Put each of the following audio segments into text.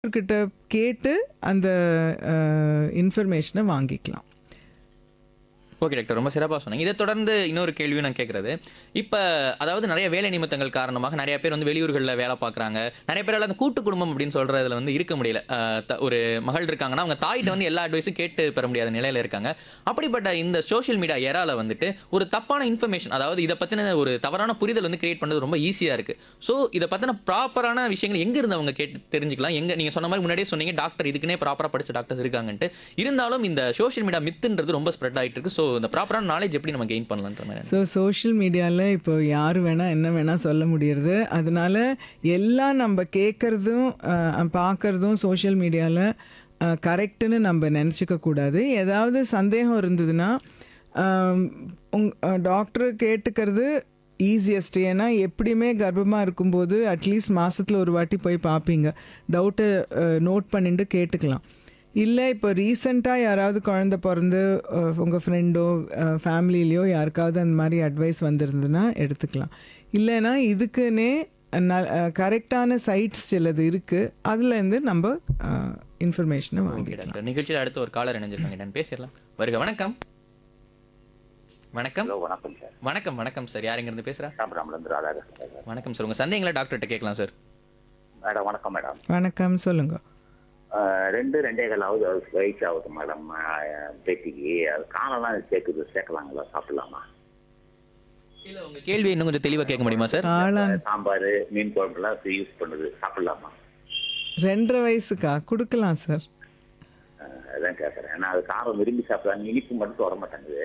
கிட்ட கேட்டு அந்த இன்ஃபர்மேஷனை வாங்கிக்கலாம் ஓகே டாக்டர் ரொம்ப சிறப்பாக சொன்னீங்க இதை தொடர்ந்து இன்னொரு கேள்வியும் நான் கேட்குறது இப்போ அதாவது நிறைய வேலை நிமித்தங்கள் காரணமாக நிறைய பேர் வந்து வெளியூர்களில் வேலை பார்க்குறாங்க நிறைய பேரால் அந்த கூட்டு குடும்பம் அப்படின்னு சொல்கிறதுல வந்து இருக்க முடியல அஹ் த- ஒரு மகள் இருக்காங்கன்னா அவங்க தாயிட்ட வந்து எல்லா அட்வைஸும் கேட்டு பெற முடியாத நிலையில் இருக்காங்க அப்படிப்பட்ட இந்த சோஷியல் மீடியா எரால வந்துட்டு ஒரு தப்பான இன்ஃபர்மேஷன் அதாவது இதை பற்றின ஒரு தவறான புரிதல் வந்து கிரியேட் பண்ணுறது ரொம்ப ஈஸியாக இருக்குது ஸோ இதை பற்றின ப்ராப்பரான விஷயங்கள் எங்கே இருந்து அவங்க கேட்டு தெரிஞ்சுக்கலாம் எங்கே நீங்கள் சொன்ன மாதிரி முன்னாடியே சொன்னீங்க டாக்டர் இதுக்குன்னே ப்ராப்பராக படிச்ச டாக்டர்ஸ் இருக்காங்கன்ட்டு இருந்தாலும் இந்த சோஷியல் மீடியா மித்துன்றது ரொம்ப ஸ்ப்ரெட் ஆயிட்டு இருக்கு ஸோ இந்த ப்ராப்பரான நாலேஜ் எப்படி நம்ம கெயின் பண்ணலான்ற மாதிரி ஸோ சோஷியல் மீடியாவில் இப்போ யார் வேணால் என்ன வேணால் சொல்ல முடியறது அதனால எல்லாம் நம்ம கேட்குறதும் பார்க்குறதும் சோஷியல் மீடியாவில் கரெக்டுன்னு நம்ம நினச்சிக்க கூடாது ஏதாவது சந்தேகம் இருந்ததுன்னா ஆம், உங் டாக்டர் கேட்டுக்கிறது ஈஸியஸ்ட் ஏன்னா எப்படியுமே கர்ப்பமாக இருக்கும்போது அட்லீஸ்ட் மாதத்தில் ஒரு வாட்டி போய் பார்ப்பீங்க டவுட்டை நோட் பண்ணிட்டு கேட்டுக்கலாம் இல்லை இப்போ ரீசெண்டாக யாராவது குழந்த பிறந்து உங்கள் ஃப்ரெண்டோ ஃபேமிலிலேயோ யாருக்காவது அந்த மாதிரி அட்வைஸ் வந்திருந்ததுன்னா எடுத்துக்கலாம் இல்லைன்னா இதுக்குன்னே கரெக்டான சைட்ஸ் சிலது இருக்குது அதுலேருந்து நம்ம இன்ஃபர்மேஷனை ஓகே வாங்கிக்கலாம் டாக்டர் நிகழ்ச்சியில் அடுத்து ஒரு காலர் இணைஞ்சிருக்காங்க என்னன்னு பேசிடலாம் வருக வணக்கம் வணக்கம் ஹலோ வணக்கம் சார் வணக்கம் வணக்கம் சார் யார் இருந்து பேசுறா சாம்பிராமலேருந்து ராதாகிருஷ்ணன் பேசுறேன். வணக்கம் சார் உங்க சந்தேகங்களை டாக்டர்கிட்ட கேட்கலாம் சார் மேடம் வணக்கம் மேடம் வணக்கம் சொல்லுங்க அஹ், ரெண்டு ரெண்டே காலாவது வயசு ஆகுது மேடம் அஹ், பேத்திக்கு அது காலெல்லாம் சேர்க்குது சேர்க்கலாங்களா சாப்பிடலாமா இல்ல உங்க கேள்வி இன்னும் கொஞ்சம் தெளிவா கேட்க முடியுமா சார் காளான் சாம்பார் மீன் குழம்புலாம் யூஸ் பண்ணுது சாப்பிடலாமா ரெண்டரை வயசுக்கா கொடுக்கலாம் சார் அஹ், அதான் கேட்குறேன் ஏன்னா அது காரம் விரும்பி சாப்பிட்றாங்க இனிப்பு மட்டும் வர மாட்டேங்குது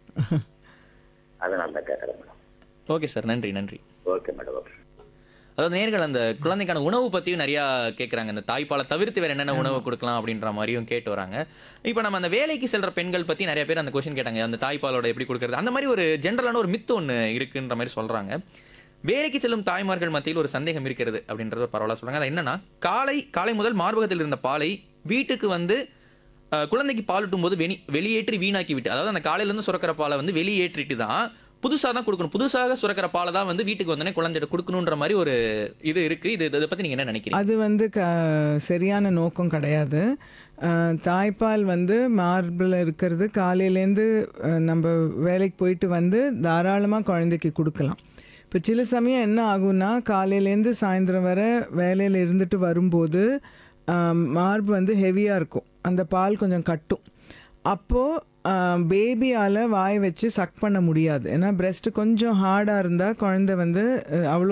அதனால தான் கேட்குறேன் மேடம் ஓகே சார் நன்றி நன்றி ஓகே மேடம் ஓகே அதாவது நேர்கள் அந்த குழந்தைக்கான உணவு பத்தியும் நிறைய கேட்குறாங்க இந்த தாய்ப்பாலை தவிர்த்து வேற என்னென்ன உணவு கொடுக்கலாம் அப்படின்ற மாதிரியும் கேட்டு வராங்க இப்போ நம்ம அந்த வேலைக்கு செல்ற பெண்கள் பத்தி நிறைய பேர் அந்த கொஸ்டின் கேட்டாங்க அந்த தாய்ப்பாலோட எப்படி கொடுக்கறது அந்த மாதிரி ஒரு ஜென்ரலான ஒரு மித்து ஒன்று இருக்குன்ற மாதிரி சொல்றாங்க வேலைக்கு செல்லும் தாய்மார்கள் மத்தியில் ஒரு சந்தேகம் இருக்கிறது அப்படின்றது ஒரு பரவாயில்ல சொல்றாங்க அது என்னன்னா காலை காலை முதல் மார்பகத்தில் இருந்த பாலை வீட்டுக்கு வந்து அஹ், குழந்தைக்கு பாலூட்டும் போது வெளி வெளியேற்றி வீணாக்கி விட்டு அதாவது அந்த காலையில இருந்து சுரக்கிற பாலை வந்து வெளியேற்றிட்டு தான் புதுசாக தான் கொடுக்கணும் புதுசாக சுரக்கிற பாலை தான் வந்து வீட்டுக்கு வந்தோடனே குழந்தைகிட்ட கொடுக்கணுன்ற மாதிரி ஒரு இது இருக்கு இது இதை பத்தி நீங்க என்ன நினைக்கிறீங்க அது வந்து க சரியான நோக்கம் கிடையாது அஹ், தாய்ப்பால் வந்து மார்பில் இருக்கிறது காலையிலேருந்து அஹ், நம்ம வேலைக்கு போயிட்டு வந்து தாராளமாக குழந்தைக்கு கொடுக்கலாம் இப்போ சில சமயம் என்ன ஆகும்னா காலையிலேருந்து சாயந்தரம் வர வேலையில் இருந்துட்டு வரும்போது அஹ், மார்பு வந்து ஹெவியாக இருக்கும் அந்த பால் கொஞ்சம் கட்டும் அப்போது பேபியால் வாய் வச்சு சக் பண்ண முடியாது ஏன்னா breast கொஞ்சம் ஹார்டாக இருந்தால் குழந்தை வந்து அஹ், அவ்வளோ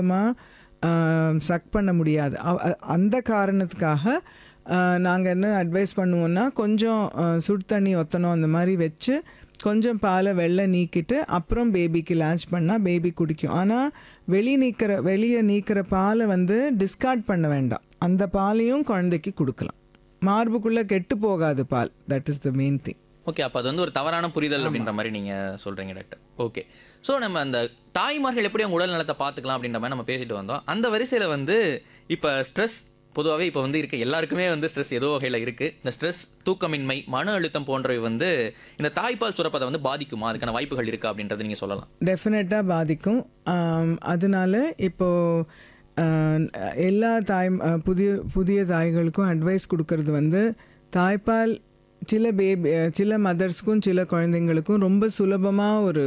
சுலபமாக சக் பண்ண முடியாது அவ- அ- அந்த காரணத்துக்காக நாங்கள் என்ன அட்வைஸ் பண்ணுவோம்னா கொஞ்சம் அஹ், சுடு தண்ணி ஒத்தணும் அந்த மாதிரி வச்சு கொஞ்சம் பாலை வெள்ளை நீக்கிட்டு அப்புறம் பேபிக்கு லான்ச் பண்ணால் பேபி குடிக்கும் ஆனால் வெளி நீக்கிற வெளியே நீக்கிற பாலை வந்து டிஸ்கார்ட் பண்ண வேண்டாம் அந்த பாலையும் குழந்தைக்கு கொடுக்கலாம் மார்புக்குள்ளே கெட்டு போகாது பால் that is the main thing okay அப்போ அது வந்து ஒரு தவறான புரிதல் அப்படின்ற மாதிரி நீங்க சொல்றீங்க டாக்டர் ஓகே ஸோ நம்ம அந்த தாய்மார்கள் எப்படி அவங்க உடல் நலத்தை பார்த்துக்கலாம் அப்படின்ற மாதிரி நம்ம பேசிட்டு வந்தோம் அந்த வரிசையில வந்து இப்போ ஸ்ட்ரெஸ் பொதுவாகவே இப்போ வந்து இருக்க எல்லாருக்குமே வந்து ஸ்ட்ரெஸ் ஏதோ வகையில் இருக்கு இந்த ஸ்ட்ரெஸ் தூக்கமின்மை மன அழுத்தம் போன்றவை வந்து இந்த தாய்ப்பால் சுரப்பதை வந்து பாதிக்குமா அதுக்கான வாய்ப்புகள் இருக்கா அப்படின்றத நீங்க சொல்லலாம் டெஃபினட்டாக பாதிக்கும் ஆம், அதனால இப்போது எல்லா தாய் அஹ், புதிய புதிய தாய்களுக்கும் அட்வைஸ் கொடுக்கறது வந்து தாய்ப்பால் சில பேபி அஹ், சில மதர்ஸ்க்கும் சில குழந்தைங்களுக்கும் ரொம்ப சுலபமாக ஒரு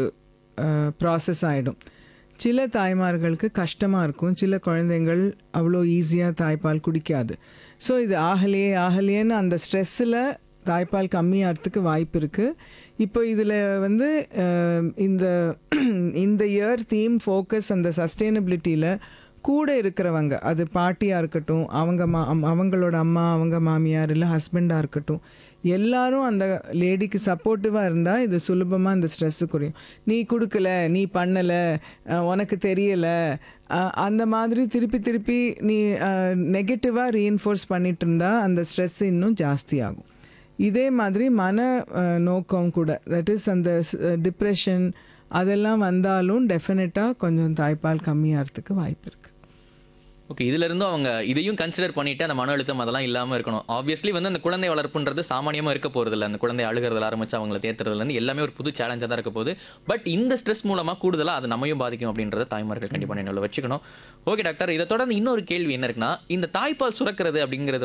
ப்ராசஸ் ஆகிடும் சில தாய்மார்களுக்கு கஷ்டமாக இருக்கும் சில குழந்தைங்கள் அவ்வளோ ஈஸியாக தாய்ப்பால் குடிக்காது ஸோ இது ஆகலையே ஆகலையேன்னு அந்த ஸ்ட்ரெஸ்ஸில் தாய்ப்பால் கம்மியாகிறதுக்கு வாய்ப்பு இருக்குது இப்போ இதில் வந்து அஹ், இந்த இந்த இயர் தீம் ஃபோக்கஸ் அந்த சஸ்டெயினபிலிட்டியில் கூட இருக்கிறவங்க அது பாட்டியாக இருக்கட்டும் அவங்க மா அம்- அவங்களோட அம்மா அவங்க மாமியார் இல்லை ஹஸ்பண்டாக இருக்கட்டும் எல்லாரும் அந்த லேடிக்கு சப்போர்ட்டிவாக இருந்தால் இது சுலபமாக இந்த ஸ்ட்ரெஸ்ஸு குறையும் நீ கொடுக்கல நீ பண்ணலை உனக்கு தெரியலை அந்த மாதிரி திருப்பி திருப்பி நீ நெகட்டிவாக ரீஎன்ஃபோர்ஸ் பண்ணிட்டு இருந்தா அந்த ஸ்ட்ரெஸ் இன்னும் ஜாஸ்தி ஆகும் இதே மாதிரி மன அஹ், நோக்கம் கூட தட் இஸ் அந்த டிப்ரெஷன் அதெல்லாம் வந்தாலும் டெஃபினட்டாக கொஞ்சம் தாய்ப்பால் கம்மியாகிறதுக்கு வாய்ப்பு இருக்குது ஓகே இதுல இருந்தும் அவங்க இதையும் கன்சிடர் பண்ணிட்டு அந்த மன அழுத்தம் அதெல்லாம் இல்லாம இருக்கணும் ஆப்வியஸ்லி வந்து அந்த குழந்தை வளர்ப்புன்றது சாமானியமா இருக்க போறது இல்ல அந்த குழந்தை அழுகிறதுல ஆரம்பிச்சு அவங்களை தேத்துறதுல இருந்து எல்லாமே ஒரு புது சேலஞ்சா தான் இருக்க போகுது பட் இந்த ஸ்ட்ரெஸ் மூலமா கூடுதலா அது நம்மையும் பாதிக்கும் அப்படின்றத தாய்மார்கள் கண்டிப்பா நினைவுல வச்சுக்கணும் ஓகே டாக்டர் இதை தொடர்ந்து இன்னொரு கேள்வி என்ன இருக்குன்னா இந்த தாய்ப்பால் சுரக்கிறது அப்படிங்கிறது